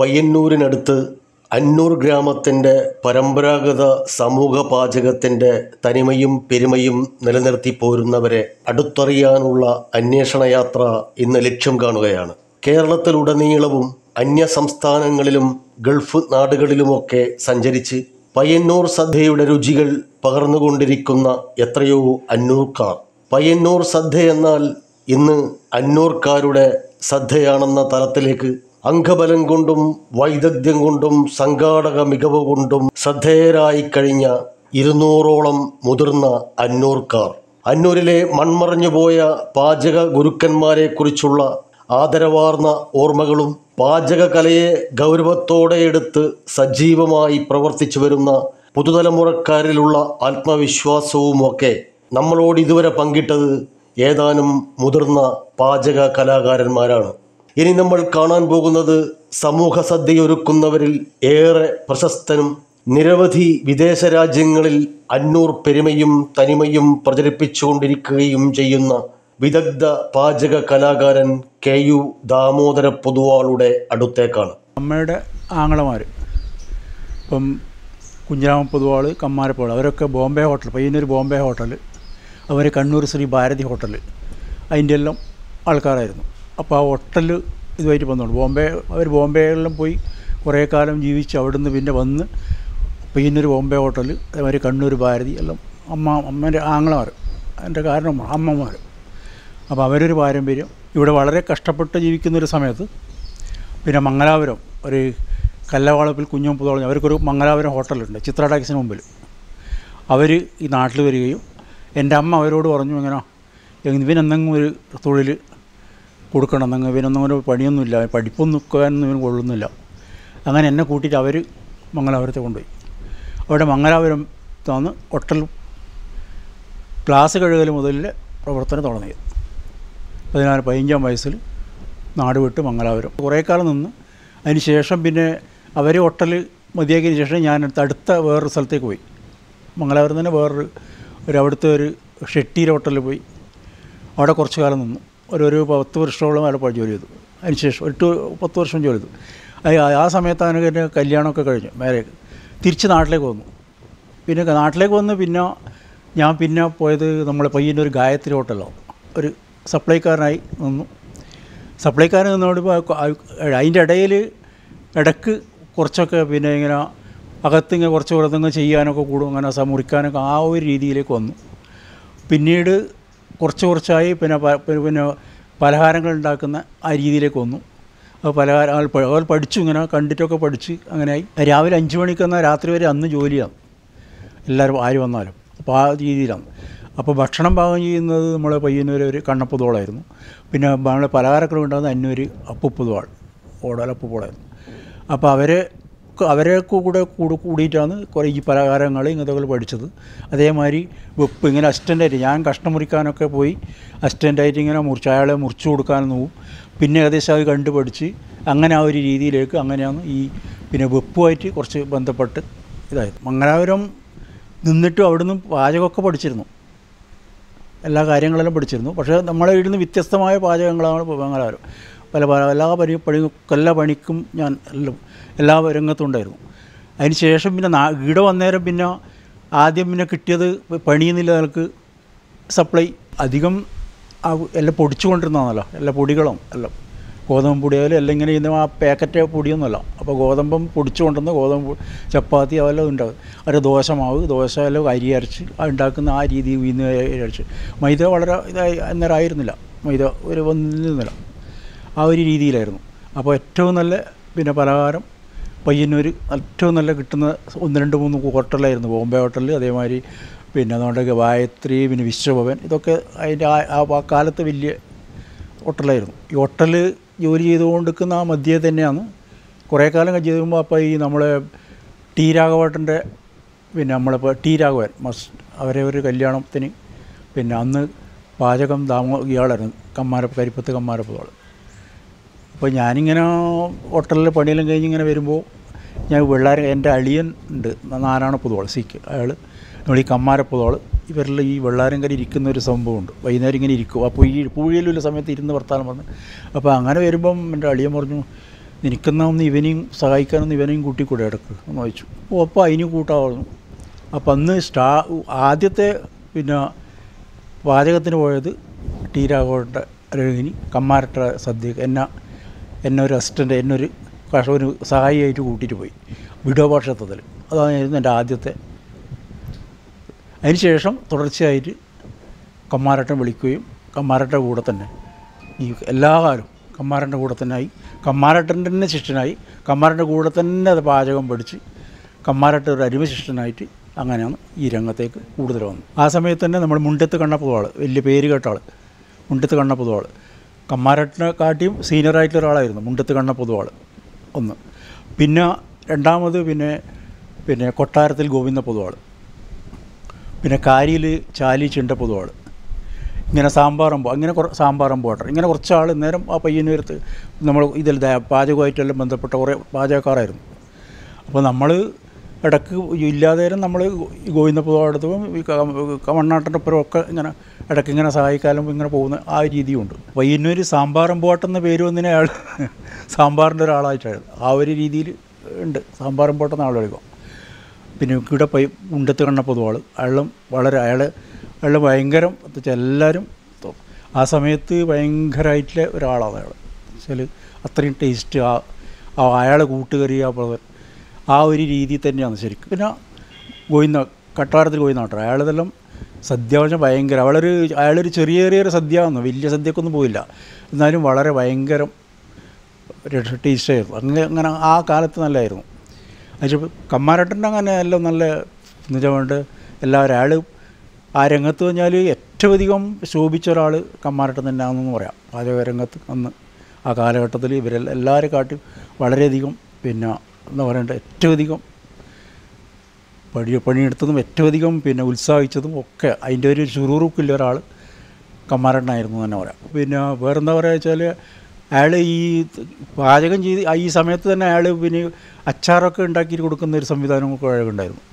പയ്യന്നൂരിനടുത്ത് അന്നൂർ ഗ്രാമത്തിൻ്റെ പരമ്പരാഗത സമൂഹ പാചകത്തിൻ്റെ തനിമയും പെരുമയും നിലനിർത്തി പോരുന്നവരെ അടുത്തറിയാനുള്ള അന്വേഷണയാത്ര ഇന്ന് ലക്ഷ്യം കാണുകയാണ് കേരളത്തിലുടനീളവും അന്യ സംസ്ഥാനങ്ങളിലും ഗൾഫ് നാടുകളിലുമൊക്കെ സഞ്ചരിച്ച് പയ്യന്നൂർ സദ്യയുടെ രുചികൾ പകർന്നുകൊണ്ടിരിക്കുന്ന എത്രയോ അന്നൂർക്കാർ പയ്യന്നൂർ സദ്യ എന്നാൽ ഇന്ന് അന്നൂർക്കാരുടെ സദ്യയാണെന്ന തലത്തിലേക്ക് അംഗബലം കൊണ്ടും വൈദഗ്ധ്യം കൊണ്ടും സംഘാടക മികവ് കൊണ്ടും ശ്രദ്ധേയരായി കഴിഞ്ഞ ഇരുന്നൂറോളം മുതിർന്ന അന്നൂർക്കാർ അന്നൂരിലെ മൺമറഞ്ഞുപോയ പാചക ഗുരുക്കന്മാരെക്കുറിച്ചുള്ള ആദരവാർന്ന ഓർമ്മകളും പാചകകലയെ ഗൗരവത്തോടെ എടുത്ത് സജീവമായി പ്രവർത്തിച്ചു വരുന്ന പുതുതലമുറക്കാരിലുള്ള ആത്മവിശ്വാസവുമൊക്കെ നമ്മളോട് ഇതുവരെ പങ്കിട്ടത് ഏതാനും മുതിർന്ന പാചക കലാകാരന്മാരാണ് ഇനി നമ്മൾ കാണാൻ പോകുന്നത് സമൂഹ സദ്യയൊരുക്കുന്നവരിൽ ഏറെ പ്രശസ്തനും നിരവധി വിദേശ രാജ്യങ്ങളിൽ അന്നൂർ പെരുമയും തനിമയും പ്രചരിപ്പിച്ചുകൊണ്ടിരിക്കുകയും ചെയ്യുന്ന വിദഗ്ധ പാചക കലാകാരൻ കെ യു ദാമോദര പൊതുവാളുടെ അടുത്തേക്കാണ് അമ്മയുടെ ആങ്ങളമാർ ഇപ്പം കുഞ്ഞിരാമ പൊതുവാൾ കമ്മാരപ്പോൾ അവരൊക്കെ ബോംബെ ഹോട്ടൽ പയ്യന്നൂർ ബോംബെ ഹോട്ടൽ അവർ കണ്ണൂർ ശ്രീ ഭാരതി ഹോട്ടൽ അതിൻ്റെ എല്ലാം ആൾക്കാരായിരുന്നു അപ്പോൾ ആ ഹോട്ടൽ ഇതുമായിട്ട് വന്നോണ്ട് ബോംബെ അവർ ബോംബെയിലെല്ലാം പോയി കുറേ കാലം ജീവിച്ച് അവിടുന്ന് പിന്നെ വന്ന് പയ്യന്നൂർ ബോംബെ ഹോട്ടൽ അതേമാതിരി കണ്ണൂർ ഭാരതി എല്ലാം അമ്മ അമ്മേൻ്റെ ആങ്ങളമാർ അതിൻ്റെ കാരണം അമ്മമാർ അപ്പോൾ അവരൊരു പാരമ്പര്യം ഇവിടെ വളരെ കഷ്ടപ്പെട്ട് ജീവിക്കുന്ന ഒരു സമയത്ത് പിന്നെ മംഗലാപുരം ഒരു കല്ലവാളപ്പിൽ കുഞ്ഞും പുതോളം അവർക്കൊരു മംഗലാപുരം ഹോട്ടലുണ്ട് ചിത്ര ടാക്സിന് മുമ്പിൽ അവർ ഈ നാട്ടിൽ വരികയും എൻ്റെ അമ്മ അവരോട് പറഞ്ഞു ഇങ്ങനെ ഇവനെന്തെങ്കിലും ഒരു തൊഴിൽ കൊടുക്കണം എന്നെങ്കിൽ ഇവനൊന്നും ഒരു പണിയൊന്നുമില്ല പഠിപ്പൊന്നും നിൽക്കാനൊന്നും ഇവന് കൊള്ളുന്നില്ല അങ്ങനെ എന്നെ കൂട്ടിയിട്ട് അവർ മംഗലാപുരത്തെ കൊണ്ടുപോയി അവിടെ മംഗലാപുരം തന്ന് ഹോട്ടൽ ക്ലാസ് കഴുകൽ മുതൽ പ്രവർത്തനം തുടങ്ങിയത് പതിനാറ് പതിനഞ്ചാം വയസ്സിൽ നാട് വിട്ട് മംഗലാപുരം കുറേ കാലം നിന്ന് അതിന് ശേഷം പിന്നെ അവർ ഹോട്ടൽ മതിയാക്കിയതിന് ശേഷം ഞാൻ അടുത്ത വേറൊരു സ്ഥലത്തേക്ക് പോയി മംഗലാപുരം തന്നെ വേറൊരു ഒരു അവിടുത്തെ ഒരു ഷെട്ടീർ ഹോട്ടലിൽ പോയി അവിടെ കുറച്ച് കാലം നിന്നു ഒരു ഒരു പത്ത് വർഷത്തോളം അവിടെ പോയി ജോലി ചെയ്തു അതിന് ശേഷം എട്ട് പത്ത് വർഷം ജോലി ചെയ്തു അത് ആ സമയത്താണ് എൻ്റെ കല്യാണമൊക്കെ കഴിഞ്ഞു മേരേക്ക് തിരിച്ച് നാട്ടിലേക്ക് വന്നു പിന്നെ നാട്ടിലേക്ക് വന്ന് പിന്നെ ഞാൻ പിന്നെ പോയത് നമ്മൾ പയ്യൻ്റെ ഒരു ഗായത്രി ഹോട്ടലോ ഒരു സപ്ലൈക്കാരനായി നിന്നു സപ്ലൈക്കാരൻ നിന്നോട് അതിൻ്റെ ഇടയിൽ ഇടക്ക് കുറച്ചൊക്കെ പിന്നെ ഇങ്ങനെ അകത്തിങ്ങനെ കുറച്ച് വ്രതങ്ങൾ ചെയ്യാനൊക്കെ കൂടും അങ്ങനെ സ മുറിക്കാനൊക്കെ ആ ഒരു രീതിയിലേക്ക് വന്നു പിന്നീട് കുറച്ച് കുറച്ചായി പിന്നെ പ- പിന്നെ പലഹാരങ്ങൾ ഉണ്ടാക്കുന്ന ആ രീതിയിലേക്ക് വന്നു അപ്പോൾ പലഹാരം ആൾ പ- ആൾ പഠിച്ചു ഇങ്ങനെ കണ്ടിട്ടൊക്കെ പഠിച്ച് അങ്ങനെയായി രാവിലെ അഞ്ച് മണിക്ക് വന്നാൽ രാത്രി വരെ അന്ന് ജോലിയാണ് എല്ലാവരും ആര് വന്നാലും അപ്പോൾ ആ രീതിയിലാണ് അപ്പോൾ ഭക്ഷണം പാകം ചെയ്യുന്നത് നമ്മളെ പയ്യന്നൂർ ഒരു കണ്ണപ്പുതോളായിരുന്നു പിന്നെ നമ്മളെ പലഹാരങ്ങൾ ഉണ്ടാകുന്ന അന്നൂര് അപ്പുപ്പുതോൾ ഓടലപ്പുപോളായിരുന്നു അപ്പോൾ അവരെ അവരെ കൂടെ കൂടെ കൂടിയിട്ടാണ് കുറേ ഈ പലഹാരങ്ങൾ ഇങ്ങനത്തെ പഠിച്ചത് അതേമാതിരി വെപ്പ് ഇങ്ങനെ അസിസ്റ്റൻ്റായിട്ട് ഞാൻ കഷ്ണം മുറിക്കാനൊക്കെ പോയി അസിസ്റ്റൻ്റായിട്ട് ഇങ്ങനെ മുറിച്ച് അയാളെ മുറിച്ച് കൊടുക്കാനൊന്നും പോവും പിന്നെ ഏകദേശം അത് കണ്ട് പഠിച്ച് അങ്ങനെ ആ ഒരു രീതിയിലേക്ക് അങ്ങനെയാണ് ഈ പിന്നെ വെപ്പുമായിട്ട് കുറച്ച് ബന്ധപ്പെട്ട് ഇതായത് മംഗലാപുരം നിന്നിട്ടും അവിടുന്ന് പാചകമൊക്കെ പഠിച്ചിരുന്നു എല്ലാ കാര്യങ്ങളെല്ലാം പഠിച്ചിരുന്നു പക്ഷേ നമ്മളെ വീട്ടിൽ നിന്ന് വ്യത്യസ്തമായ പാചകങ്ങളാണ് ഇപ്പോൾ മംഗലാപുരം പല പല എല്ലാ പണി പണി എല്ലാ പണിക്കും ഞാൻ എല്ലാം എല്ലാ രംഗത്തും ഉണ്ടായിരുന്നു അതിന് ശേഷം പിന്നെ നാ ഇവിടെ വന്നേരം പിന്നെ ആദ്യം പിന്നെ കിട്ടിയത് പണിയെന്നില്ല നിലക്ക് സപ്ലൈ അധികം ആ എല്ലാം പൊടിച്ചു കൊണ്ടിരുന്നതാണല്ലോ എല്ലാ പൊടികളും എല്ലാം ഗോതമ്പ് പൊടിയായാലും എല്ലാം ഇങ്ങനെ ചെയ്യുന്ന ആ പാക്കറ്റ് പൊടിയൊന്നുമല്ല അപ്പോൾ ഗോതമ്പം പൊടിച്ചു കൊണ്ടുവന്ന് ഗോതമ്പ് പൊ- ചപ്പാത്തി അതെല്ലാം ഉണ്ടാകും ഒരു ദോശമാവ് ദോശ എല്ലാം അരി അരച്ച് ആ ഉണ്ടാക്കുന്ന ആ രീതി വീന്ന് അരച്ച് മൈദ വളരെ ഇതായി അന്നേരം ആയിരുന്നില്ല മൈദ ഒരു വന്നിരുന്നില്ല ആ ഒരു രീതിയിലായിരുന്നു അപ്പോൾ ഏറ്റവും നല്ല പിന്നെ പലഹാരം പയ്യന്നൂർ ഏറ്റവും നല്ല കിട്ടുന്ന ഒന്ന് രണ്ട് മൂന്ന് ഹോട്ടലായിരുന്നു ബോംബെ ഹോട്ടലിൽ അതേമാതിരി പിന്നെ അതുകൊണ്ട് ഗായത്രി പിന്നെ വിശ്വഭവൻ ഇതൊക്കെ അതിൻ്റെ ആ ആ കാലത്ത് വലിയ ഹോട്ടലായിരുന്നു ഈ ഹോട്ടൽ ജോലി ചെയ്തുകൊണ്ടിരിക്കുന്ന ആ മധ്യേ തന്നെയാണ് കുറേ കാലം കഴിഞ്ഞ് കഴിയുമ്പോൾ അപ്പോൾ ഈ നമ്മളെ ടി രാഘവേട്ടൻ്റെ പിന്നെ നമ്മളിപ്പോൾ ടി രാഘവൻ മസ് അവരെ ഒരു കല്യാണത്തിന് പിന്നെ അന്ന് പാചകം ദാമോ ഇയാളായിരുന്നു കമ്മാരപ്പ് കരിപ്പത്ത് കമ്മാരപ്പുകൾ അപ്പോൾ ഞാനിങ്ങനെ ഹോട്ടലിൽ പണിയെല്ലാം കഴിഞ്ഞ് ഇങ്ങനെ വരുമ്പോൾ ഞാൻ വെള്ളാര എൻ്റെ അളിയൻ ഉണ്ട് നാരായണ പുതുവാൾ സിക്ക് അയാൾ നമ്മൾ ഈ കമ്മാരപ്പുതോൾ ഇവരെല്ലാം ഈ വെള്ളാരങ്കര ഇരിക്കുന്ന ഒരു സംഭവമുണ്ട് വൈകുന്നേരം ഇങ്ങനെ ഇരിക്കും അപ്പോൾ ഈ പൂഴിയിലുള്ള സമയത്ത് ഇരുന്ന് വർത്താനം പറഞ്ഞ് അപ്പോൾ അങ്ങനെ വരുമ്പം എൻ്റെ അളിയൻ പറഞ്ഞു നിനക്കെന്നാ ഒന്ന് ഇവനെയും സഹായിക്കാനൊന്ന് ഇവനെയും കൂട്ടിക്കൂടെ ഇടക്ക് എന്ന് ചോദിച്ചു ഓ അപ്പോൾ അതിന് കൂട്ടാവുന്നു അപ്പം അന്ന് സ്റ്റാ ആദ്യത്തെ പിന്നെ പാചകത്തിന് പോയത് ടി രാഘവൻ്റെ രോഹിണി കമ്മാരട്ട സദ്യ എന്നെ എന്നെ ഒരു അസിസ്റ്റൻ്റ് എന്നെ ഒരു കഷ ഒരു സഹായിയായിട്ട് കൂട്ടിയിട്ട് പോയി വിഡോ ഭാഷത്തതിൽ അതായിരുന്നു എൻ്റെ ആദ്യത്തെ അതിനുശേഷം തുടർച്ചയായിട്ട് കമ്മാരട്ടൻ വിളിക്കുകയും കമ്മാരട്ടൻ്റെ കൂടെ തന്നെ ഈ എല്ലാ കാലവും കമ്മാരൻ്റെ കൂടെ തന്നെ ആയി കമ്മാരട്ടൻ്റെ തന്നെ ശിഷ്യനായി കമ്മാരൻ്റെ കൂടെ തന്നെ അത് പാചകം പഠിച്ച് കമ്മാരട്ട ഒരു അരിമ ശിഷ്യനായിട്ട് അങ്ങനെയാണ് ഈ രംഗത്തേക്ക് കൂടുതൽ വന്നത് ആ സമയത്ത് തന്നെ നമ്മൾ മുണ്ടത്ത് കണ്ണപ്പുതവാൾ വലിയ പേര് കേട്ട ആൾ മുണ്ടത്ത് കണ്ണപ്പുതവാൾ കമ്മാരട്ടിനെ കാട്ടിയും സീനിയറായിട്ടുള്ള ഒരാളായിരുന്നു മുണ്ടത്ത് കണ്ണപ്പുതവാൾ ഒന്ന് പിന്നെ രണ്ടാമത് പിന്നെ പിന്നെ കൊട്ടാരത്തിൽ ഗോവിന്ദ പൊതുവാൾ പിന്നെ കാരിയിൽ ചാലി ചിണ്ട പൊതുവാൾ ഇങ്ങനെ സാമ്പാറമ്പോ അങ്ങനെ കുറേ സാമ്പാറമ്പോ ഓട്ടർ ഇങ്ങനെ കുറച്ച് ആൾ നേരം ആ പയ്യന്നൂരത്ത് നമ്മൾ ഇതിൽ ദേ- പാചകമായിട്ടെല്ലാം ബന്ധപ്പെട്ട കുറേ പാചകക്കാരായിരുന്നു അപ്പോൾ നമ്മൾ ഇടക്ക് ഇല്ലാതെ നമ്മൾ ഗോവിന്ദപ്പുറത്തും ഈ കമണ്ണാട്ടിൻ്റെ ഒപ്പരം ഒക്കെ ഇങ്ങനെ ഇടയ്ക്ക് ഇങ്ങനെ സഹായിക്കാനും ഇങ്ങനെ പോകുന്ന ആ രീതിയുണ്ട് പയ്യന്നൂർ സാമ്പാറമ്പോട്ടെന്ന പേര് വന്നതിന് അയാൾ സാമ്പാറിൻ്റെ ഒരാളായിട്ടാണ് ആ ഒരു രീതിയിൽ ഉണ്ട് സാമ്പാറമ്പോട്ടെന്ന ആൾ വിളിക്കും പിന്നെ ഇവിടെ പൈ ഉണ്ടത്ത് കണ്ണ പൊതുവാൾ അയാളും വളരെ അയാൾ അയാൾ ഭയങ്കരം എന്ന് വെച്ചാൽ എല്ലാവരും തോ- ആ സമയത്ത് ഭയങ്കരമായിട്ടുള്ള ഒരാളാണ് അയാൾ വെച്ചാൽ അത്രയും ടേസ്റ്റ് ആ ആ അയാളെ കൂട്ടുകറി ആ പ്രവർ ആ ഒരു രീതി തന്നെയാണ് ശരിക്കും പിന്നെ ഗോവിന്ദ കട്ടാരത്തിൽ ഗോവിന്ദാട്ടോ അയാളിതെല്ലാം സദ്യ പറഞ്ഞാൽ ഭയങ്കര അവളൊരു അയാളൊരു ചെറിയ ചെറിയൊരു സദ്യ വന്നു വലിയ സദ്യക്കൊന്നും പോയില്ല എന്നാലും വളരെ ഭയങ്കരം ടേസ്റ്റായിരുന്നു അങ്ങനെ അങ്ങനെ ആ കാലത്ത് നല്ലതായിരുന്നു അത് കമ്മാരട്ടൻ്റെ അങ്ങനെ എല്ലാം നല്ല എന്നുവെച്ചാൽ എല്ലാവരും അയാൾ ആ രംഗത്ത് പറഞ്ഞാൽ ഏറ്റവും അധികം ശോഭിച്ച ഒരാൾ കമ്മാരട്ടൻ തന്നെയാണെന്ന് പറയാം പാചക രംഗത്ത് അന്ന് ആ കാലഘട്ടത്തിൽ ഇവരെല്ലാം എല്ലാവരെ കാട്ടി വളരെയധികം പിന്നെ എന്താ പറയണ്ടത് ഏറ്റവും അധികം പണി പണിയെടുത്തതും ഏറ്റവും അധികം പിന്നെ ഉത്സാഹിച്ചതും ഒക്കെ അതിൻ്റെ ഒരു ചുറുറുക്കില്ല ഒരാൾ കമ്മാരണ്ണായിരുന്നു തന്നെ പറയാം പിന്നെ വേറെന്താ പറയുക വെച്ചാൽ അയാൾ ഈ പാചകം ചെയ്ത് ഈ സമയത്ത് തന്നെ അയാൾ പിന്നെ അച്ചാറൊക്കെ ഉണ്ടാക്കി കൊടുക്കുന്ന ഒരു സംവിധാനമൊക്കെ അയാൾക്കുണ്ടായിരുന്നു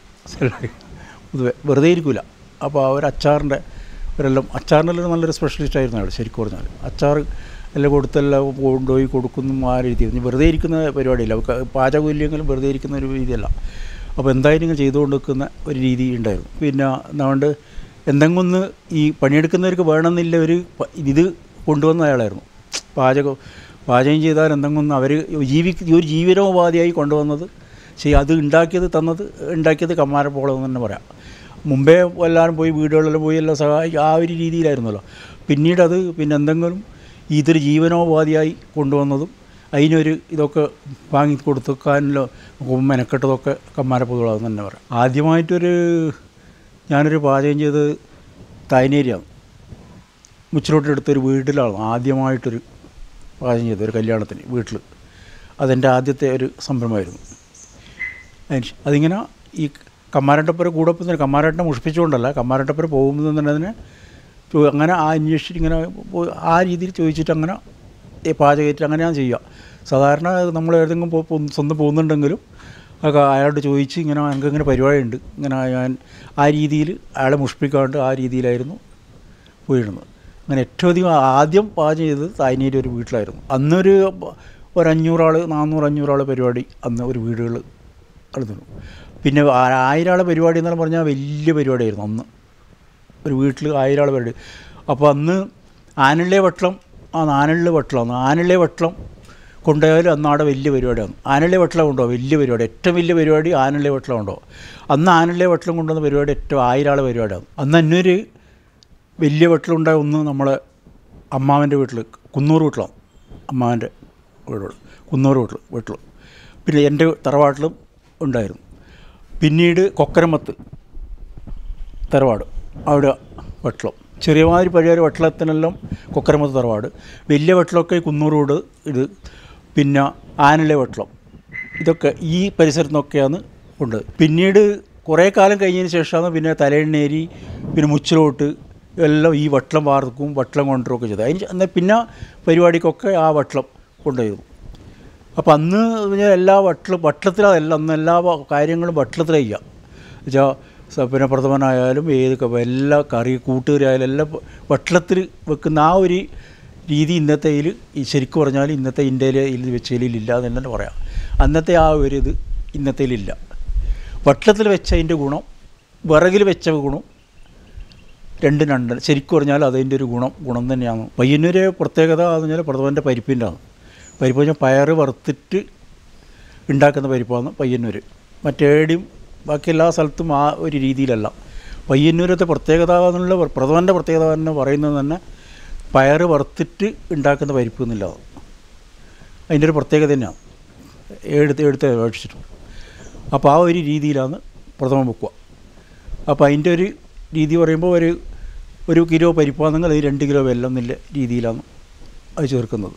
പൊതുവെ വെറുതെ ഇരിക്കില്ല അപ്പോൾ ആ ഒരു അച്ചാറിൻ്റെ ഒരെല്ലാം അച്ചാറിനെല്ലാം നല്ലൊരു സ്പെഷ്യലിസ്റ്റ് ആയിരുന്നു അയാൾ ശരിക്കും പറഞ്ഞാൽ അച്ചാർ എല്ലാം കൊടുത്തെല്ലാം കൊണ്ടുപോയി കൊടുക്കുന്നു ആ രീതി ഇനി വെറുതെ ഇരിക്കുന്ന പരിപാടിയില്ല ക- പാചകം ഇല്ലെങ്കിലും വെറുതെ ഇരിക്കുന്ന ഒരു രീതിയല്ല അപ്പോൾ എന്തായാലും ഇങ്ങനെ ചെയ്തുകൊണ്ട് നിൽക്കുന്ന ഒരു രീതി ഉണ്ടായിരുന്നു പിന്നെ അതുകൊണ്ട് എന്തെങ്കിലും ഒന്ന് ഈ പണിയെടുക്കുന്നവർക്ക് വേണമെന്നില്ല ഒരു പ- ഇത് കൊണ്ടുവന്ന അയാളായിരുന്നു പാചകം പാചകം ചെയ്താൽ എന്തെങ്കിലും ഒന്ന് അവർ ജീവി ഒരു ജീവനോപാധിയായി കൊണ്ടുവന്നത് ശരി അത് ഉണ്ടാക്കിയത് തന്നത് ഉണ്ടാക്കിയത് കമ്മാരപ്പോളം തന്നെ പറയാം മുമ്പേ എല്ലാവരും പോയി വീടുകളിലെല്ലാം പോയി എല്ലാം സഹായിക്കും ആ ഒരു രീതിയിലായിരുന്നല്ലോ പിന്നീട് അത് പിന്നെ എന്തെങ്കിലും ഇതൊരു ജീവനോപാധിയായി കൊണ്ടുവന്നതും അതിനൊരു ഇതൊക്കെ വാങ്ങി കൊടുത്തേക്കാനല്ലോ മെനക്കെട്ടതൊക്കെ കമ്മാരപ്പൊതുവാന്ന് തന്നെ പറയാം ആദ്യമായിട്ടൊരു ഞാനൊരു പാചകം ചെയ്ത് തായ്നേരിയാണ് മുച്ചിലോട്ടെടുത്തൊരു വീട്ടിലാണ് ആദ്യമായിട്ടൊരു പാചകം ചെയ്തത് ഒരു കല്യാണത്തിന് വീട്ടിൽ അതെൻ്റെ ആദ്യത്തെ ഒരു സംരംഭമായിരുന്നു അതിന് അതിങ്ങനെ ഈ കമ്മാരട്ടപ്പുര കൂടെ തന്നെ കമ്മാരട്ടനെ മുഷിപ്പിച്ചുകൊണ്ടല്ല കമ്മാരട്ടപ്പുര പോകുമ്പോൾ തന്നെ അതിനെ ചോ- അങ്ങനെ ആ അന്വേഷിച്ചിട്ട് ഇങ്ങനെ പോയി ആ രീതിയിൽ ചോദിച്ചിട്ട് അങ്ങനെ ഈ പാചകമായിട്ട് അങ്ങനെയാണ് ചെയ്യുക സാധാരണ നമ്മൾ ഏതെങ്കിലും പോ- പോ- സ്വന്തം പോകുന്നുണ്ടെങ്കിലും ഒക്കെ അയാളോട് ചോദിച്ച് ഇങ്ങനെ എനിക്ക് ഇങ്ങനെ പരിപാടിയുണ്ട് ഇങ്ങനെ ഞാൻ ആ രീതിയിൽ അയാളെ മുഷിപ്പിക്കാണ്ട് ആ രീതിയിലായിരുന്നു പോയിരുന്നത് അങ്ങനെ ഏറ്റവും അധികം ആദ്യം പാചകം ചെയ്തത് തായ്നേരി ഒരു വീട്ടിലായിരുന്നു അന്നൊരു ഒരു അഞ്ഞൂറാൾ നാനൂറ് അഞ്ഞൂറാൾ പരിപാടി അന്ന് ഒരു വീടുകൾ നടന്നു പിന്നെ ആ- ആയിരം ആളെ പരിപാടി എന്നെല്ലാം പറഞ്ഞാൽ വലിയ പരിപാടിയായിരുന്നു അന്ന് ഒരു വീട്ടിൽ ആയിരം ആളെ പരിപാടി അപ്പോൾ അന്ന് ആനള്ളേ വട്ടം ആ ആനള്ളി വട്ടമാണ് ആനള്ളേ വട്ടം കൊണ്ടുപോയാലും അന്ന് അവിടെ വലിയ പരിപാടിയാണ് ആനള്ളേ വട്ടം കൊണ്ടുപോകും വലിയ പരിപാടി ഏറ്റവും വലിയ പരിപാടി ആനള്ളേ വട്ടം കൊണ്ടുപോകും അന്ന് ആനള്ളേ വട്ടം കൊണ്ടുവന്ന പരിപാടി ഏറ്റവും ആയിരം ആളെ പരിപാടിയാണ് അന്ന് അന്നൊരു വലിയ വീട്ടിലുണ്ടായ ഒന്ന് നമ്മളെ അമ്മാവൻ്റെ വീട്ടിൽ കുന്നൂർ വീട്ടിലാണ് അമ്മാവൻ്റെ വീടുകൾ കുന്നൂർ വീട്ടിൽ വീട്ടിൽ പിന്നെ എൻ്റെ തറവാട്ടിലും ഉണ്ടായിരുന്നു പിന്നീട് കൊക്കരമത്ത് തറവാട് അവിടെ വട്ടളം ചെറിയമാതിരി പഴയ ഒരു വട്ടളത്തിനെല്ലാം കൊക്കരമത്ത് തറവാട് വലിയ വട്ടളമൊക്കെ ഈ കുന്നൂർ വീട് ഇത് പിന്നെ ആനലെ വട്ടളം ഇതൊക്കെ ഈ പരിസരത്തു നിന്നൊക്കെയാണ് ഉണ്ട് പിന്നീട് കുറേ കാലം കഴിഞ്ഞതിന് ശേഷമാണ് പിന്നെ തലയെണ്ണേരി പിന്നെ മുച്ചിലോട്ട് എല്ലാം ഈ വട്ടളം വാർക്കും വട്ടളം കൊണ്ടുവരുമൊക്കെ ചെയ്തത് അതിന് എന്നാൽ പിന്നെ പരിപാടിക്കൊക്കെ ആ വട്ടളം കൊണ്ടുപോയിരുന്നു അപ്പോൾ അന്ന് പറഞ്ഞാൽ എല്ലാ വട്ടല വട്ടത്തിലല്ല അന്ന് എല്ലാ വ- കാര്യങ്ങളും വട്ടളത്തിലാണ് ചെയ്യുക വെച്ചാൽ പിന്നെ പ്രഥമനായാലും ഏത് ക- എല്ലാ കറി കൂട്ടുകറി ആയാലും എല്ലാം വട്ടളത്തിൽ വെക്കുന്ന ആ ഒരു രീതി ഇന്നത്തെ ഇതിൽ ഈ ശരിക്കും പറഞ്ഞാൽ ഇന്നത്തെ ഇന്ത്യയിലെ ഇതിൽ വെച്ചതിൽ ഇല്ല എന്ന് തന്നെ പറയാം അന്നത്തെ ആ ഒരു ഇത് ഇന്നത്തേലില്ല വട്ടത്തിൽ വെച്ചതിൻ്റെ ഗുണം വിറകിൽ വെച്ച ഗുണം രണ്ടും രണ്ട് ശരിക്കും പറഞ്ഞാൽ അതിൻ്റെ ഒരു ഗുണം ഗുണം തന്നെയാണ് പയ്യന്നൂരെ പ്രത്യേകത എന്ന് പറഞ്ഞാൽ പ്രഥമൻ്റെ പരിപ്പിൻ്റെ ആണ് പരിപ്പ് പറഞ്ഞാൽ പയറ് വറുത്തിട്ട് ഉണ്ടാക്കുന്ന പരിപ്പാണ് പയ്യന്നൂർ മറ്റേടിയും ബാക്കി എല്ലാ സ്ഥലത്തും ആ ഒരു രീതിയിലല്ല പയ്യന്നൂരത്തെ പ്രത്യേകത എന്നുള്ള പ്രഥമൻ്റെ പ്രത്യേകത തന്നെ പറയുന്നത് തന്നെ പയറ് വറുത്തിട്ട് ഉണ്ടാക്കുന്ന പരിപ്പ് എന്നുള്ളതാണ് അതിൻ്റെ ഒരു പ്രത്യേകത തന്നെയാണ് എടുത്ത് എടുത്ത് മേടിച്ചിട്ട് അപ്പോൾ ആ ഒരു രീതിയിലാണ് പ്രഥമം വെക്കുക അപ്പോൾ അതിൻ്റെ ഒരു രീതി പറയുമ്പോൾ ഒരു ഒരു കിലോ പരിപ്പാണെങ്കിൽ അത് രണ്ട് കിലോ വെള്ളം എന്നുള്ള രീതിയിലാണ് അത് ചേർക്കുന്നത്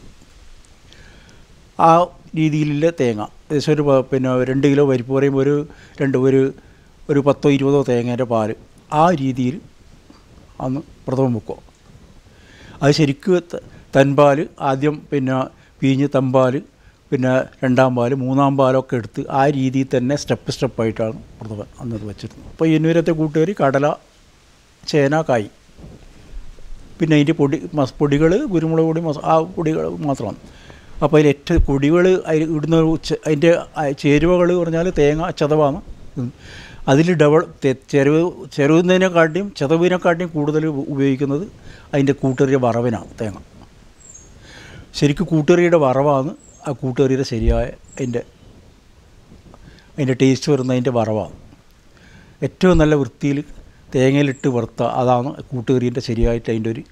ആ രീതിയിലുള്ള തേങ്ങ ഏകദേശം ഒരു പ- പിന്നെ രണ്ട് കിലോ പരിപ്പ് പറയുമ്പോൾ ഒരു രണ്ട് ഒരു ഒരു പത്തോ ഇരുപതോ തേങ്ങേൻ്റെ പാല് ആ രീതിയിൽ അന്ന് പ്രഥമം വെക്കുക അത് ശരിക്ക് ത- തൻപാൽ ആദ്യം പിന്നെ പിഴിഞ്ഞ് തമ്പാൽ പിന്നെ രണ്ടാം പാൽ മൂന്നാം പാലൊക്കെ എടുത്ത് ആ രീതിയിൽ തന്നെ സ്റ്റെപ്പ് സ്റ്റെപ്പായിട്ടാണ് പ്രഥമൻ അന്നത് വെച്ചിരുന്നത് അപ്പോൾ ഇന്നൂരത്തെ കൂട്ടുകാരി കടല ചേന കായ് പിന്നെ അതിൻ്റെ പൊടി മസ് പൊടികൾ കുരുമുളക് പൊടി മസ ആ പൊടികൾ മാത്രമാണ് അപ്പോൾ അതിൽ ഏറ്റവും പൊടികൾ അതിൽ ഇടുന്ന ഉച്ച- അതിൻ്റെ ചേരുവകൾ പറഞ്ഞാൽ തേങ്ങ ചതവാണ് അതിൽ ഡബിൾ തെ- ചെരുവ് ചെരുവുന്നതിനെക്കാട്ടിയും ചതവിനെക്കാട്ടിയും കൂടുതൽ ഉപ- ഉപയോഗിക്കുന്നത് അതിൻ്റെ കൂട്ടുകറിയ വറവിനാണ് തേങ്ങ ശരിക്കും കൂട്ടുകറിയുടെ വറവാണ് ആ കൂട്ടുകറിയുടെ ശരിയായ അതിൻ്റെ അതിൻ്റെ ടേസ്റ്റ് വരുന്ന അതിൻ്റെ വറവാണ് ഏറ്റവും നല്ല വൃത്തിയിൽ തേങ്ങയിലിട്ട് വറുത്ത അതാണ് കൂട്ടുകറീൻ്റെ ശരിയായിട്ട് അതിൻ്റെ ഒരു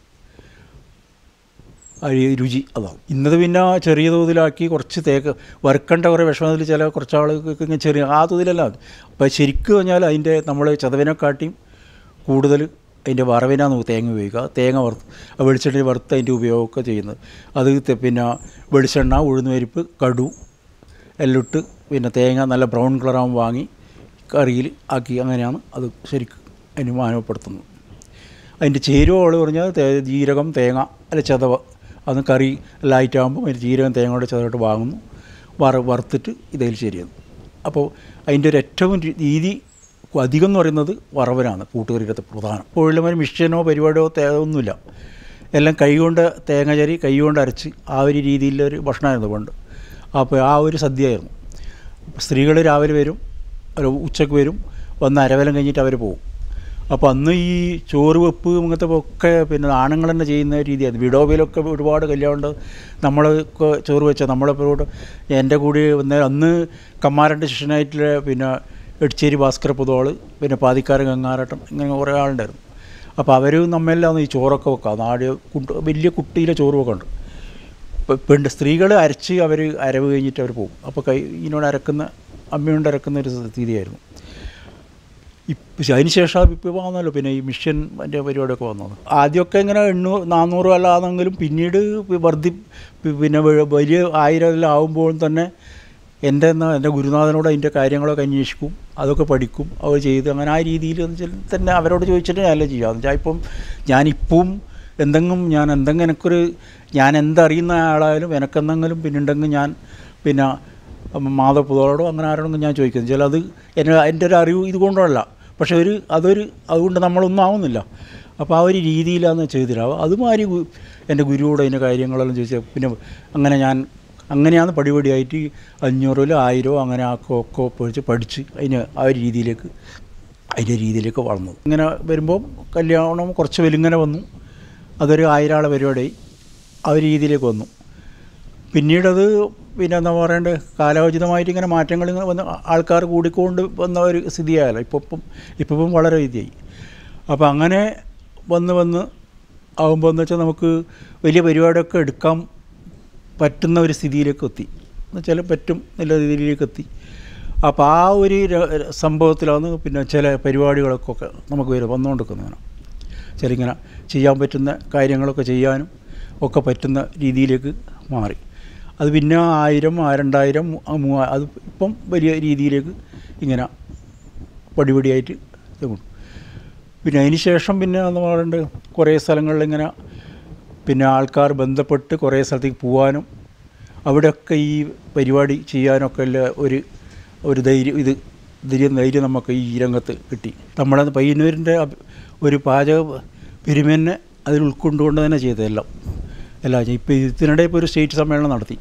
ആ ഒരു രുചി അതാണ് ഇന്നത് പിന്നെ ചെറിയ തോതിലാക്കി കുറച്ച് തേക്ക് വറുക്കേണ്ട കുറേ വിഷമത്തിൽ ചില കുറച്ച് ആളുകൾക്ക് ഇങ്ങനെ ചെറിയ ആ തോതിലല്ല അപ്പോൾ ശരിക്കും പറഞ്ഞാൽ അതിൻ്റെ നമ്മൾ ചതവിനെക്കാട്ടിയും കൂടുതൽ അതിൻ്റെ വറവിനാണ് തേങ്ങ ഉപയോഗിക്കുക തേങ്ങ വറുത്ത് ആ വെളിച്ചെണ്ണ വറുത്ത് അതിൻ്റെ ഉപയോഗമൊക്കെ ചെയ്യുന്നത് അത് തെ- പിന്നെ വെളിച്ചെണ്ണ ഉഴുന്നുപരിപ്പ് കടു എല്ലാം ഇട്ട് പിന്നെ തേങ്ങ നല്ല ബ്രൗൺ കളറാകുമ്പോൾ വാങ്ങി കറിയിൽ ആക്കി അങ്ങനെയാണ് അത് ശരിക്കും അതിന് മാനവപ്പെടുത്തുന്നത് അതിൻ്റെ ചേരുവകൾ പറഞ്ഞാൽ തേ- ജീരകം തേങ്ങ അല്ല ചതവ് അത് കറി ലൈറ്റ് ആകുമ്പോൾ അതിൻ്റെ ജീരകം തേങ്ങയുടെ ചതവിട്ട് വാങ്ങുന്നു വറ വറുത്തിട്ട് ഇതിൽ ശരിയെന്ന് അപ്പോൾ അതിൻ്റെ ഒരു ഏറ്റവും രീ- രീതി അധികം എന്ന് പറയുന്നത് വറവനാണ് കൂട്ടുകറിയുടെ പ്രധാനം കോഴിലമാര് മിഷ്യനോ പരിപാടിയോ തേ ഒന്നുമില്ല എല്ലാം കൈകൊണ്ട് തേങ്ങ ചരി കൈകൊണ്ട് അരച്ച് ആ ഒരു രീതിയിലൊരു ഭക്ഷണമായിരുന്നു പണ്ട് അപ്പോൾ ആ ഒരു സദ്യയായിരുന്നു സ്ത്രീകൾ രാവിലെ വരും ഒരു ഉച്ചയ്ക്ക് വരും വന്ന് അരവലം കഴിഞ്ഞിട്ട് അവർ പോകും അപ്പോൾ അന്ന് ഈ ചോറ് വെപ്പ് അങ്ങനത്തെ ഒക്കെ പിന്നെ ആണുങ്ങൾ തന്നെ ചെയ്യുന്ന രീതിയായിരുന്നു വിഡോബയിലൊക്കെ ഒരുപാട് കല്യാണമുണ്ട് നമ്മളൊക്കെ ചോറ് വെച്ചാൽ നമ്മളെപ്പോഴും എൻ്റെ കൂടി വന്ന അന്ന് കമ്മാരൻ്റെ ശിഷ്യനായിട്ടുള്ള പിന്നെ എടിച്ചേരി ഭാസ്കര പൊതുവാൾ പിന്നെ പാതിക്കാരൻ ഗംഗാരട്ടൻ ഇങ്ങനെ കുറേ ആളുണ്ടായിരുന്നു അപ്പോൾ അവർ നമ്മെല്ലാം ഈ ചോറൊക്കെ വെക്കാം നാട് കുട്ട് വലിയ കുട്ടിയിലെ ചോറ് വെക്കുന്നുണ്ട് പെ- പെണ്ണ് സ്ത്രീകൾ അരച്ച് അവർ അരവ് കഴിഞ്ഞിട്ട് അവർ പോകും അപ്പോൾ കൈ ഇതിനോട് അരക്കുന്ന അമ്മയോണ്ട് അരക്കുന്ന ഒരു സ്ഥിതിയായിരുന്നു ഇപ്പം അതിന് ശേഷം ഇപ്പോൾ വന്നല്ലോ പിന്നെ ഈ മിഷൻ അതിൻ്റെ പരിപാടിയൊക്കെ വന്നത് ആദ്യമൊക്കെ ഇങ്ങനെ എണ്ണൂറ് നാനൂറ് അല്ലാതെങ്കിലും പിന്നീട് വർദ്ധി പിന്നെ വ- വലിയ ആയിരം എല്ലാം ആകുമ്പോൾ തന്നെ എൻ്റെ എന്നാ എൻ്റെ ഗുരുനാഥനോട് അതിൻ്റെ കാര്യങ്ങളൊക്കെ അന്വേഷിക്കും അതൊക്കെ പഠിക്കും അവർ ചെയ്ത് അങ്ങനെ ആ രീതിയിൽ എന്ന് വെച്ചാൽ തന്നെ അവരോട് ചോദിച്ചിട്ട് ഞാനല്ല ചെയ്യാം എന്ന് വെച്ചാൽ ഇപ്പം ഞാനിപ്പം എന്തെങ്കിലും ഞാൻ എന്തെങ്കിലും എനിക്കൊരു ഞാൻ എന്തറിയുന്ന ആളായാലും എനക്കെന്തെങ്കിലും പിന്നുണ്ടെങ്കിൽ ഞാൻ പിന്നെ മാധവപുതോടോ അങ്ങനെ ആരോടെങ്കിലും ഞാൻ ചോദിക്കുന്നത് ചില അത് എന്നെ എൻ്റെ ഒരു അറിവ് ഇതുകൊണ്ടല്ല പക്ഷെ ഒരു അതൊരു അതുകൊണ്ട് നമ്മളൊന്നും ആവുന്നില്ല അപ്പോൾ ആ ഒരു രീതിയിലാണ് ചെയ്തിരാവുക അതുമാതിരി ഗു- എൻ്റെ ഗുരുവോട് അതിൻ്റെ കാര്യങ്ങളെല്ലാം ചോദിച്ചാൽ പിന്നെ അങ്ങനെ ഞാൻ അങ്ങനെയാണ് പടിപടിയായിട്ട് അഞ്ഞൂറിലോ ആയിരമോ അങ്ങനെ ആക്കോ ഒക്കെ പഠിച്ച് പഠിച്ച് അതിന് ആ ഒരു രീതിയിലേക്ക് അതിൻ്റെ രീതിയിലേക്ക് വളർന്നത് ഇങ്ങനെ വരുമ്പോൾ കല്യാണം കുറച്ച് വെലിങ്ങനെ വന്നു അതൊരു ആയിരാളെ പരിപാടിയായി ആ ഒരു രീതിയിലേക്ക് വന്നു പിന്നീടത് പിന്നെ എന്താ പറയണ്ടേ കാലോചിതമായിട്ട് ഇങ്ങനെ മാറ്റങ്ങൾ ഇങ്ങനെ വന്ന് ആൾക്കാർ കൂടിക്കൊണ്ട് വന്ന ഒരു സ്ഥിതിയായല്ലോ ഇപ്പം ഇപ്പം ഇപ്പം ഇപ്പം വളരെ രീതിയായി അപ്പോൾ അങ്ങനെ വന്ന് വന്ന് ആകുമ്പോൾ എന്ന് വെച്ചാൽ നമുക്ക് വലിയ പരിപാടിയൊക്കെ എടുക്കാൻ പറ്റുന്ന ഒരു സ്ഥിതിയിലേക്ക് എത്തി എന്ന് വെച്ചാൽ പറ്റും നല്ല രീതിയിലേക്ക് എത്തി അപ്പോൾ ആ ഒരു ര- ര- സംഭവത്തിലാണ് പിന്നെ ചില പരിപാടികളൊക്കെ നമുക്ക് വരും വന്നുകൊണ്ടിരിക്കുന്നതാണ് ചില ഇങ്ങനെ ചെയ്യാൻ പറ്റുന്ന കാര്യങ്ങളൊക്കെ ചെയ്യാനും ഒക്കെ പറ്റുന്ന രീതിയിലേക്ക് മാറി അത് പിന്നെ ആയിരം ആ രണ്ടായിരം ആ മൂവാ അത് ഇപ്പം വലിയ രീതിയിലേക്ക് ഇങ്ങനെ പടിപടിയായിട്ട് ഇതുണ്ട് പിന്നെ അതിന് ശേഷം പിന്നെ എന്ന് പറയുന്നത് കുറേ സ്ഥലങ്ങളിൽ ഇങ്ങനെ പിന്നെ ആൾക്കാർ ബന്ധപ്പെട്ട് കുറേ സ്ഥലത്തേക്ക് പോകാനും അവിടെയൊക്കെ ഈ പരിപാടി ചെയ്യാനൊക്കെ ഉള്ള ഒരു ഒരു ധൈര്യം ഇത് ധൈര്യം ധൈര്യം നമുക്ക് ഈ രംഗത്ത് കിട്ടി നമ്മളെ പയ്യന്നൂരിൻ്റെ അഭി- ഒരു പാചക പെരുമനെ അതിൽ ഉൾക്കൊണ്ടുകൊണ്ട് തന്നെ ചെയ്തതെല്ലാം എല്ലാം ചെയ്യും ഇപ്പോൾ ഇതിനിടെ ഇപ്പോൾ ഒരു സ്റ്റേറ്റ് സമ്മേളനം നടത്തി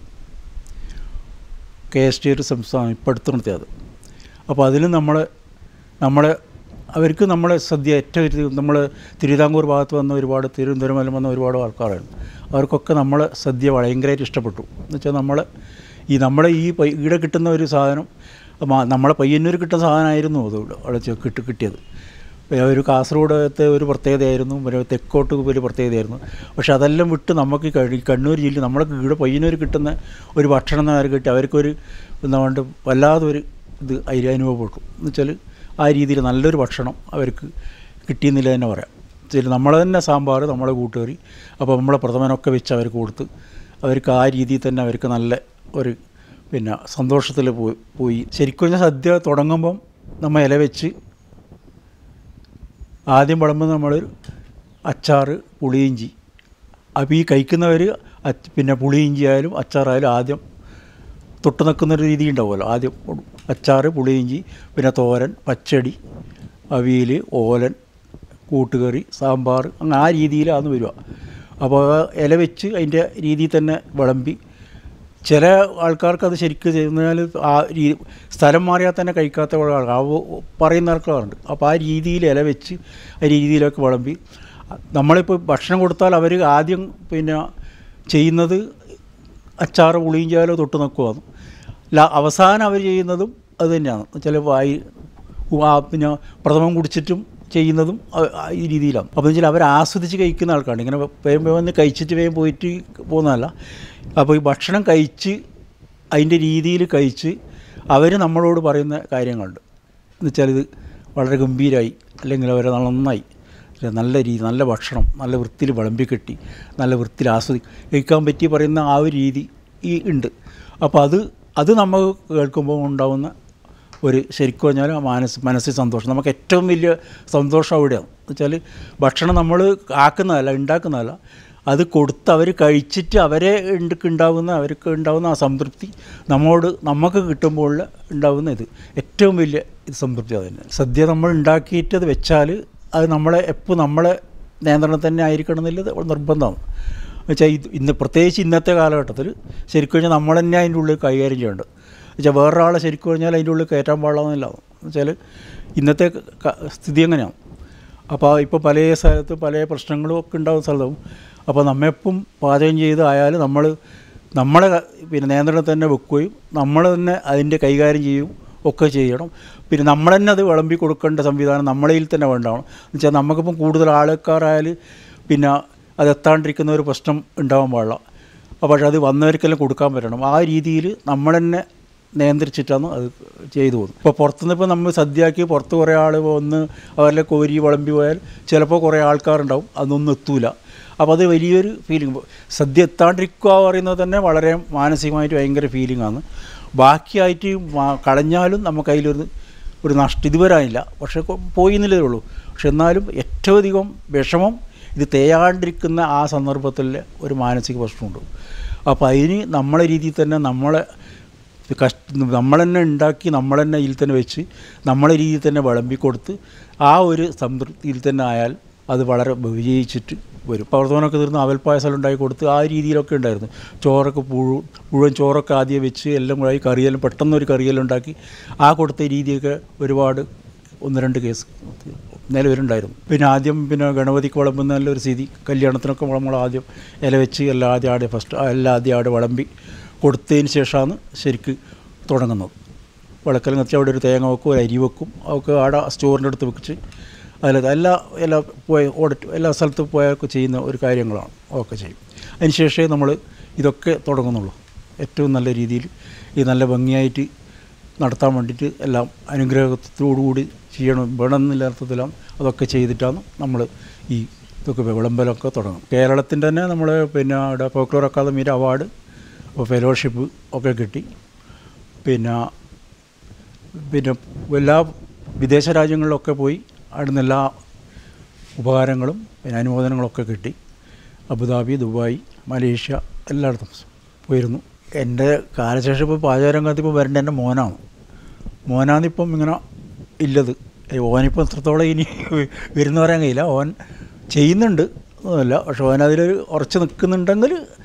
കെ എസ് ടി ഒരു സംസ്ഥാനം ഇപ്പോൾ അടുത്ത് നടത്തിയത് അപ്പോൾ അതിലും നമ്മൾ നമ്മളെ അവർക്ക് നമ്മളെ സദ്യ ഏറ്റവും ഒരു നമ്മൾ തിരുവിതാംകൂർ ഭാഗത്ത് വന്ന ഒരുപാട് തിരുവനന്തപുരം വന്ന ഒരുപാട് ആൾക്കാരാണ് അവർക്കൊക്കെ നമ്മളെ സദ്യ ഭയങ്കരമായിട്ട് ഇഷ്ടപ്പെട്ടു എന്ന് വെച്ചാൽ നമ്മൾ ഈ നമ്മളെ ഈ പൈ ഇവിടെ കിട്ടുന്ന ഒരു സാധനം മ- നമ്മളെ പയ്യന്നൂർ കിട്ടുന്ന സാധനമായിരുന്നു അത് ഇവിടെ അവിടെ ചെ- കിട്ടി കിട്ടിയത് പിന്നെ ഒരു കാസർഗോഡത്തെ ഒരു പ്രത്യേകതയായിരുന്നു പിന്നെ തെക്കോട്ട് ഒരു പ്രത്യേകതയായിരുന്നു പക്ഷെ അതെല്ലാം വിട്ട് നമുക്ക് ഈ കഴി കണ്ണൂർ ജില്ല നമ്മളെ ഇവിടെ പയ്യന്നൂർ കിട്ടുന്ന ഒരു ഭക്ഷണം എന്ന് കിട്ടി അവർക്കൊരു എന്താ കൊണ്ട് വല്ലാതെ ഒരു ഇത് അതിൽ അനുഭവപ്പെട്ടു എന്ന് വെച്ചാൽ ആ രീതിയിൽ നല്ലൊരു ഭക്ഷണം അവർക്ക് കിട്ടിയെന്നില്ല തന്നെ പറയാം ശരി നമ്മളെ തന്നെ സാമ്പാർ നമ്മളെ കൂട്ടുകറി അപ്പോൾ നമ്മളെ പ്രഥമനൊക്കെ വെച്ച് അവർക്ക് കൊടുത്ത് അവർക്ക് ആ രീതിയിൽ തന്നെ അവർക്ക് നല്ല ഒരു പിന്നെ സന്തോഷത്തിൽ പോയി പോയി ശരിക്കും പറഞ്ഞാൽ സദ്യ തുടങ്ങുമ്പം നമ്മൾ ഇല വെച്ച് ആദ്യം വിളമ്പുന്ന നമ്മൾ അച്ചാറ് പുളിയിഞ്ചി അപ്പോൾ ഈ കഴിക്കുന്നവർ പിന്നെ പുളിയിഞ്ചി ആയാലും അച്ചാറായാലും ആദ്യം തൊട്ട് നിൽക്കുന്നൊരു രീതി ഉണ്ടാവുമല്ലോ ആദ്യം അച്ചാറ് പുളിയിഞ്ചി പിന്നെ തോരൻ പച്ചടി അവിയൽ ഓലൻ കൂട്ടുകറി സാമ്പാർ അങ്ങനെ ആ രീതിയിലാണ് വരിക അപ്പോൾ ഇല വെച്ച് അതിൻ്റെ രീതിയിൽ തന്നെ വിളമ്പി ചില ആൾക്കാർക്ക് അത് ശരിക്കും ചെയ്യുന്നതിനാൽ ആ രീ സ്ഥലം മാറിയാൽ തന്നെ കഴിക്കാത്ത കുറേ ആൾക്കാർ ആ പറയുന്ന ആൾക്കാരുണ്ട് അപ്പോൾ ആ രീതിയിൽ ഇല വെച്ച് ആ രീതിയിലൊക്കെ വിളമ്പി നമ്മളിപ്പോൾ ഭക്ഷണം കൊടുത്താൽ അവർ ആദ്യം പിന്നെ ചെയ്യുന്നത് അച്ചാറ് പുളിയിഞ്ചാലോ തൊട്ട് നിൽക്കുവാണ് ല അവസാനം അവർ ചെയ്യുന്നതും അത് തന്നെയാണ് ചില വായി ആ പിന്നെ പ്രഥമം കുടിച്ചിട്ടും ചെയ്യുന്നതും ആ- ആ ഈ രീതിയിലാണ് അപ്പോൾ വെച്ചാൽ അവർ ആസ്വദിച്ച് കഴിക്കുന്ന ആൾക്കാരുണ്ട് ഇങ്ങനെ വേഗം വേഗം വന്ന് കഴിച്ചിട്ട് വേഗം പോയിട്ട് പോകുന്നതല്ല അപ്പോൾ ഈ ഭക്ഷണം കഴിച്ച് അതിൻ്റെ രീതിയിൽ കഴിച്ച് അവർ നമ്മളോട് പറയുന്ന കാര്യങ്ങളുണ്ട് എന്നുവെച്ചാൽ ഇത് വളരെ ഗംഭീരമായി അല്ലെങ്കിൽ അവർ നന്നായി അല്ലെ നല്ല രീതി നല്ല ഭക്ഷണം നല്ല വൃത്തിയിൽ വിളമ്പി കെട്ടി നല്ല വൃത്തിയിൽ ആസ്വദി കഴിക്കാൻ പറ്റി പറയുന്ന ആ ഒരു രീതി ഈ ഉണ്ട് അപ്പോൾ അത് അത് നമ്മൾ കേൾക്കുമ്പോൾ ഉണ്ടാകുന്ന ഒരു ശരിക്കും പറഞ്ഞാൽ മനസ്സ് മനസ്സിൽ സന്തോഷം നമുക്ക് ഏറ്റവും വലിയ സന്തോഷം അവിടെയാണ് വെച്ചാൽ ഭക്ഷണം നമ്മൾ ആക്കുന്നതല്ല ഉണ്ടാക്കുന്നതല്ല അത് കൊടുത്ത് അവർ കഴിച്ചിട്ട് അവരെ ഉണ്ട് ഉണ്ടാവുന്ന അവർക്ക് ഉണ്ടാവുന്ന ആ സംതൃപ്തി നമ്മോട് നമുക്ക് കിട്ടുമ്പോൾ ഉണ്ടാവുന്ന ഇത് ഏറ്റവും വലിയ ഇത് സംതൃപ്തി അത് തന്നെ സദ്യ നമ്മൾ ഉണ്ടാക്കിയിട്ട് അത് വെച്ചാൽ അത് നമ്മളെ എപ്പോൾ നമ്മളെ നിയന്ത്രണം തന്നെ ആയിരിക്കണം എന്നുള്ളത് നിർബന്ധമാണ് വെച്ചാൽ ഇത് ഇന്ന് പ്രത്യേകിച്ച് ഇന്നത്തെ കാലഘട്ടത്തിൽ ശരിക്കും കഴിഞ്ഞാൽ നമ്മൾ തന്നെ അതിൻ്റെ ഉള്ളിൽ കൈകാര്യം ചെയ്യേണ്ടത് വെച്ചാൽ വേറൊരാളെ ശരിക്കും പറഞ്ഞാൽ അതിൻ്റെ ഉള്ളിൽ കയറ്റാൻ പാടില്ലെന്നില്ല വെച്ചാൽ ഇന്നത്തെ ക- സ്ഥിതി എങ്ങനെയാണ് അപ്പോൾ ഇപ്പോൾ പല സ്ഥലത്ത് പല പ്രശ്നങ്ങളും ഒക്കെ ഉണ്ടാകുന്ന സ്ഥലത്തും അപ്പോൾ നമ്മെപ്പം പാചകം ചെയ്ത് ആയാലും നമ്മൾ നമ്മളെ ക- പിന്നെ നിയന്ത്രണം തന്നെ വെക്കുകയും നമ്മൾ തന്നെ അതിൻ്റെ കൈകാര്യം ചെയ്യും ഒക്കെ ചെയ്യണം പിന്നെ നമ്മൾ തന്നെ അത് വിളമ്പി കൊടുക്കേണ്ട സംവിധാനം നമ്മളതിൽ തന്നെ വേണ്ടാവണം എന്ന് വെച്ചാൽ നമുക്കിപ്പം കൂടുതൽ ആൾക്കാരായാൽ പിന്നെ അത് എത്താണ്ടിരിക്കുന്ന ഒരു പ്രശ്നം ഉണ്ടാവാൻ പാടില്ല അപ്പോൾ പക്ഷേ അത് വന്നവർക്കെല്ലാം കൊടുക്കാൻ പറ്റണം ആ രീതിയിൽ നമ്മൾ തന്നെ നിയന്ത്രിച്ചിട്ടാണ് അത് ചെയ്തു പോകുന്നത് ഇപ്പോൾ പുറത്തുനിന്ന് ഇപ്പോൾ നമ്മൾ സദ്യയാക്കി പുറത്ത് കുറേ ആൾ വന്ന് അവരുടെ കോരി വിളമ്പി പോയാൽ ചിലപ്പോൾ കുറേ ആൾക്കാരുണ്ടാവും അതൊന്നും എത്തൂല അപ്പോൾ അത് വലിയൊരു ഫീലിംഗ് സദ്യ എത്താണ്ടിരിക്കുക പറയുന്നത് തന്നെ വളരെ മാനസികമായിട്ട് ഭയങ്കര ഫീലിംഗ് ആണ് ബാക്കിയായിട്ട് മാ- കളഞ്ഞാലും നമുക്ക് അതിലൊരു ഒരു നഷ്ടം ഇതുവരെ ആയില്ല പക്ഷേ കൊ- പോയി എന്നല്ലേ ഉള്ളൂ പക്ഷെ എന്നാലും ഏറ്റവും അധികം വിഷമം ഇത് തേയാണ്ടിരിക്കുന്ന ആ സന്ദർഭത്തിൽ ഒരു മാനസിക പ്രശ്നമുണ്ട് അപ്പോൾ അതിന് നമ്മളെ രീതിയിൽ തന്നെ നമ്മളെ കഷ്ട നമ്മൾ തന്നെ ഉണ്ടാക്കി നമ്മൾ തന്നെ ഇതിൽ തന്നെ വെച്ച് നമ്മളെ രീതിയിൽ തന്നെ വിളമ്പി കൊടുത്ത് ആ ഒരു സംതൃപ്തിയിൽ തന്നെ ആയാൽ അത് വളരെ വിജയിച്ചിട്ട് വരും പ്രവർത്തനമൊക്കെ തീർന്ന് അവൽപ്പായസം ഉണ്ടാക്കി കൊടുത്ത് ആ രീതിയിലൊക്കെ ഉണ്ടായിരുന്നു ചോറൊക്കെ പുഴു മുഴുവൻ ചോറൊക്കെ ആദ്യം വെച്ച് എല്ലാം കൂടെ ആയി കറിയെല്ലാം പെട്ടെന്നൊരു കറിയെല്ലാം ഉണ്ടാക്കി ആ കൊടുത്ത രീതിയൊക്കെ ഒരുപാട് ഒന്ന് രണ്ട് കേസ് നിലവിലുണ്ടായിരുന്നു പിന്നെ ആദ്യം പിന്നെ ഗണപതിക്ക് വിളമ്പുന്ന നല്ലൊരു സ്ഥിതി കല്യാണത്തിനൊക്കെ നമ്മൾ ആദ്യം ഇല വെച്ച് എല്ലാം ആദ്യം ആടെ ഫസ്റ്റ് എല്ലാം ആദ്യം ആടെ വിളമ്പി കൊടുത്തതിന് ശേഷമാണ് ശരിക്ക് തുടങ്ങുന്നത് വിളക്കലും കത്തി അവിടെ ഒരു തേങ്ങ വെക്കും ഒരു അരി വെക്കും അതൊക്കെ ആടെ സ്റ്റോറിൻ്റെ അടുത്ത് വെച്ച് അതിൽ എല്ലാ എല്ലാ പോയ ഓഡിറ്റ് എല്ലാ സ്ഥലത്തും പോയൊക്കെ ചെയ്യുന്ന ഒരു കാര്യങ്ങളാണ് ഒക്കെ ചെയ്യും അതിന് ശേഷമേ നമ്മൾ ഇതൊക്കെ തുടങ്ങുന്നുള്ളൂ ഏറ്റവും നല്ല രീതിയിൽ ഈ നല്ല ഭംഗിയായിട്ട് നടത്താൻ വേണ്ടിയിട്ട് എല്ലാം അനുഗ്രഹത്തോടുകൂടി ചെയ്യണം വേണമെന്നില്ല അർത്ഥത്തിലാണ് അതൊക്കെ ചെയ്തിട്ടാണ് നമ്മൾ ഈ ഇതൊക്കെ വിളമ്പലൊക്കെ തുടങ്ങും കേരളത്തിൻ്റെ തന്നെ നമ്മൾ പിന്നെ ഇവിടെ ഫോക്ലോർ അക്കാദമിയുടെ അവാർഡ് ഫെലോഷിപ്പ് ഒക്കെ കിട്ടി പിന്നെ പിന്നെ എല്ലാ വിദേശ രാജ്യങ്ങളിലൊക്കെ പോയി അവിടുന്ന് എല്ലാ ഉപകാരങ്ങളും പിന്നെ അനുമോദനങ്ങളൊക്കെ കിട്ടി അബുദാബി ദുബായ് മലേഷ്യ എല്ലായിടത്തും പോയിരുന്നു എൻ്റെ കാലശേഷം ഇപ്പോൾ പാചകരംഗത്ത് ഇപ്പോൾ വരേണ്ട എൻ്റെ മോനാണ് മോനാണിപ്പം ഇങ്ങനെ ഇല്ലത് ഏ, ഓനിപ്പോൾ എത്രത്തോളം ഇനി വരുന്ന പറയാൻ കഴിയില്ല ഓൻ ചെയ്യുന്നുണ്ട് ഒന്നുമില്ല പക്ഷെ ഓൻ അതിലൊരു ഉറച്ച് നിൽക്കുന്നുണ്ടെങ്കിൽ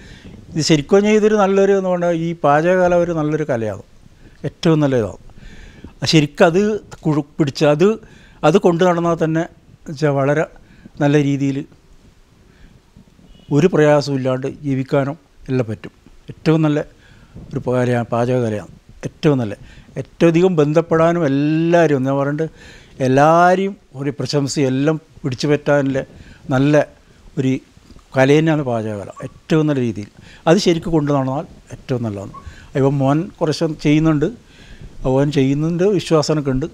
ഇത് ശരിക്കും പറഞ്ഞാൽ ഇതൊരു നല്ലൊരു എന്ന് പറഞ്ഞാൽ ഈ പാചകകല ഒരു നല്ലൊരു കലയാണ് ഏറ്റവും നല്ല ഇതാണ് അത് ശരിക്കും അത് കുഴു പിടിച്ച് അത് അത് കൊണ്ടു നടന്നാൽ തന്നെ വെച്ചാൽ വളരെ നല്ല രീതിയിൽ ഒരു പ്രയാസവും ഇല്ലാണ്ട് ജീവിക്കാനും എല്ലാം പറ്റും ഏറ്റവും നല്ല ഒരു കലയാണ് പാചകകലയാണ് ഏറ്റവും നല്ല ഏറ്റവും അധികം ബന്ധപ്പെടാനും എല്ലാവരും എന്താ പറയണ്ട് എല്ലാവരെയും ഒരു പ്രശംസയും എല്ലാം പിടിച്ചു പറ്റാനുള്ള നല്ല ഒരു കല തന്നെയാണ് പാചകകല ഏറ്റവും നല്ല രീതിയിൽ അത് ശരിക്കും കൊണ്ടു നടന്നാൽ ഏറ്റവും നല്ലതാണ് ഇപ്പം മോൻ കുറച്ച് ചെയ്യുന്നുണ്ട് അവൻ ചെയ്യുന്നുണ്ട് വിശ്വാസമൊക്കെ ഉണ്ട്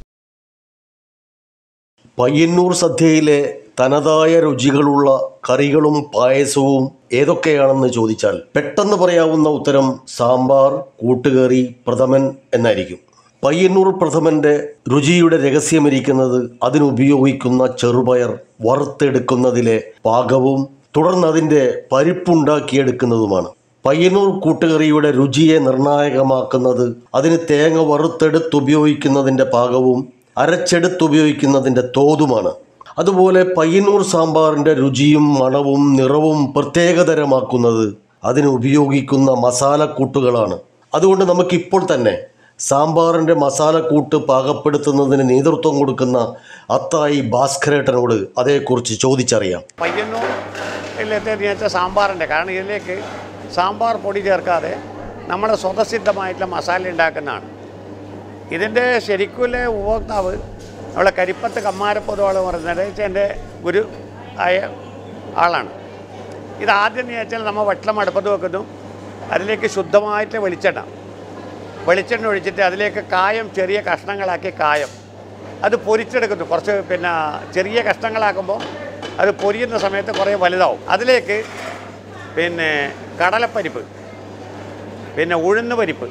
പയ്യന്നൂർ സദ്യയിലെ തനതായ രുചികളുള്ള കറികളും പായസവും ഏതൊക്കെയാണെന്ന് ചോദിച്ചാൽ പെട്ടെന്ന് പറയാവുന്ന ഉത്തരം സാമ്പാർ കൂട്ടുകറി പ്രഥമൻ എന്നായിരിക്കും പയ്യന്നൂർ പ്രഥമന്റെ രുചിയുടെ രഹസ്യമിരിക്കുന്നത് അതിനുപയോഗിക്കുന്ന ചെറുപയർ വറുത്തെടുക്കുന്നതിലെ പാകവും തുടർന്ന് അതിൻ്റെ പരിപ്പുണ്ടാക്കിയെടുക്കുന്നതുമാണ് പയ്യന്നൂർ കൂട്ടുകറിയുടെ രുചിയെ നിർണായകമാക്കുന്നത് അതിന് തേങ്ങ വറുത്തെടുത്തുപയോഗിക്കുന്നതിൻ്റെ പാകവും അരച്ചെടുത്തുപയോഗിക്കുന്നതിൻ്റെ തോതുമാണ് അതുപോലെ പയ്യന്നൂർ സാമ്പാറിൻ്റെ രുചിയും മണവും നിറവും പ്രത്യേകതരമാക്കുന്നത് അതിന് ഉപയോഗിക്കുന്ന മസാലക്കൂട്ടുകളാണ് അതുകൊണ്ട് നമുക്കിപ്പോൾ തന്നെ സാമ്പാറിൻ്റെ മസാലക്കൂട്ട് പാകപ്പെടുത്തുന്നതിന് നേതൃത്വം കൊടുക്കുന്ന അത്തായി ഭാസ്കരേട്ടനോട് അതേക്കുറിച്ച് ചോദിച്ചറിയാം പയ്യന്നൂരിലെത്തിയെന്ന് വെച്ചാൽ സാമ്പാറിൻ്റെ കാരണം ഇതിലേക്ക് സാമ്പാർ പൊടി ചേർക്കാതെ നമ്മുടെ സ്വതസിദ്ധമായിട്ടുള്ള മസാല ഉണ്ടാക്കുന്നതാണ് ഇതിൻ്റെ ശരിക്കുള്ള ഉപഭോക്താവ് നമ്മളെ കരിപ്പത്ത് കമ്മാരപ്പൊതുവാൾ പറയുന്നത് വെച്ചാൽ എൻ്റെ ഗുരു ആയ ആളാണ് ഇത് ആദ്യം എന്ന് വെച്ചാൽ നമ്മൾ വെള്ളം അടുപ്പത്ത് വെക്കുന്നു അതിലേക്ക് ശുദ്ധമായിട്ട് വെളിച്ചെണ്ണ വെളിച്ചെണ്ണ ഒഴിച്ചിട്ട് അതിലേക്ക് കായം ചെറിയ കഷ്ണങ്ങളാക്കി കായം അത് പൊരിച്ചെടുക്കുന്നു കുറച്ച് പിന്നെ ചെറിയ കഷ്ണങ്ങളാക്കുമ്പോൾ അത് പൊരിയുന്ന സമയത്ത് കുറേ വലുതാവും അതിലേക്ക് പിന്നെ കടലപ്പരിപ്പ് പിന്നെ ഉഴുന്ന് പരിപ്പ്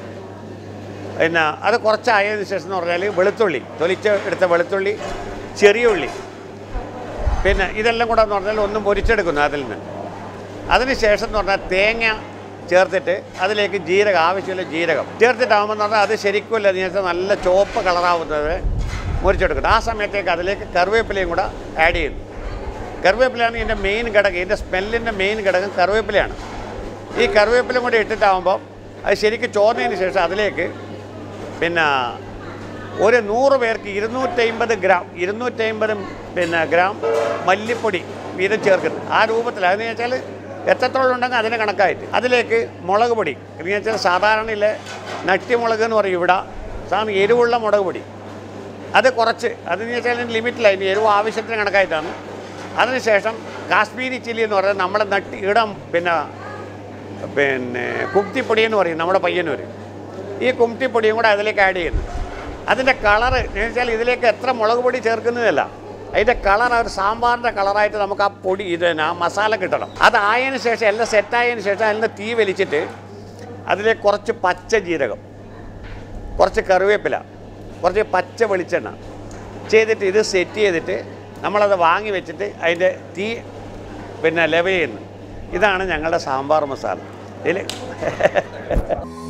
പിന്നെ അത് കുറച്ചായതിനു ശേഷം എന്ന് പറഞ്ഞാൽ വെളുത്തുള്ളി തൊലിച്ച് എടുത്ത വെളുത്തുള്ളി ചെറിയ ഉള്ളി പിന്നെ ഇതെല്ലാം കൂടെ എന്ന് പറഞ്ഞാൽ ഒന്നും പൊരിച്ചെടുക്കുന്നു അതിൽ നിന്ന് അതിന് ശേഷം എന്ന് പറഞ്ഞാൽ തേങ്ങ ചേർത്തിട്ട് അതിലേക്ക് ജീരകം ആവശ്യമില്ല ജീരകം ചേർത്തിട്ടാകുമ്പോൾ എന്ന് പറഞ്ഞാൽ അത് ശരിക്കും ഇല്ല എന്ന് വെച്ചാൽ നല്ല ചുവപ്പ് കളറാവുന്നത് മുറിച്ചെടുക്കുന്നു ആ സമയത്തേക്ക് അതിലേക്ക് കറിവേപ്പിലയും കൂടെ ആഡ് ചെയ്യുന്നു കറിവേപ്പിലയാണ് ഇതിൻ്റെ മെയിൻ ഘടകം ഇതിൻ്റെ സ്മെല്ലിൻ്റെ മെയിൻ ഘടകം കറിവേപ്പിലയാണ് ഈ കറിവേപ്പിലയും കൂടെ ഇട്ടിട്ടാകുമ്പോൾ അത് ശരിക്കും ചോർന്നതിന് ശേഷം അതിലേക്ക് പിന്നെ ഒരു നൂറ് പേർക്ക് ഇരുന്നൂറ്റമ്പത് ഗ്രാം ഇരുന്നൂറ്റമ്പത് പിന്നെ ഗ്രാം മല്ലിപ്പൊടി വീതം ചേർക്കുന്നു ആ രൂപത്തിൽ അതെന്ന് വെച്ചാൽ എത്രത്തോളം ഉണ്ടെങ്കിൽ അതിന് കണക്കായിട്ട് അതിലേക്ക് മുളക് പൊടി എന്ന് വെച്ചാൽ സാധാരണയിലെ നട്ടിമുളക് എന്ന് പറയും ഇവിടെ സാധാരണ എരിവുള്ള മുളക് പൊടി അത് കുറച്ച് അതെന്ന് വെച്ചാൽ അതിന് ലിമിറ്റില്ല അതിന് എരിവ് ആവശ്യത്തിന് കണക്കായിട്ടാണ് അതിനുശേഷം കാശ്മീരി ചില്ലി എന്ന് പറഞ്ഞാൽ നമ്മുടെ നട്ടി ഇടം പിന്നെ പിന്നെ കുംത്തിപ്പൊടി എന്ന് പറയും നമ്മുടെ പയ്യന്നൂർ ഈ കുംത്തിപ്പൊടിയും കൂടെ അതിലേക്ക് ആഡ് ചെയ്യുന്നു അതിൻ്റെ കളറ് എന്ന് വെച്ചാൽ ഇതിലേക്ക് എത്ര മുളക് പൊടി ചേർക്കുന്നതല്ല അതിൻ്റെ കളർ ആ ഒരു സാമ്പാറിൻ്റെ കളറായിട്ട് നമുക്ക് ആ പൊടി ഇത് തന്നെ ആ മസാല കിട്ടണം അതായതിനു ശേഷം എല്ലാം സെറ്റായതിനു ശേഷം അതിൻ്റെ തീ വലിച്ചിട്ട് അതിലേക്ക് കുറച്ച് പച്ച ജീരകം കുറച്ച് കറിവേപ്പില കുറച്ച് പച്ച വെളിച്ചെണ്ണ ചെയ്തിട്ട് ഇത് സെറ്റ് ചെയ്തിട്ട് നമ്മളത് വാങ്ങി വെച്ചിട്ട് അതിൻ്റെ തീ പിന്നെ ലെവൽ ചെയ്യുന്നു ഇതാണ് ഞങ്ങളുടെ സാമ്പാർ മസാല ഇതിൽ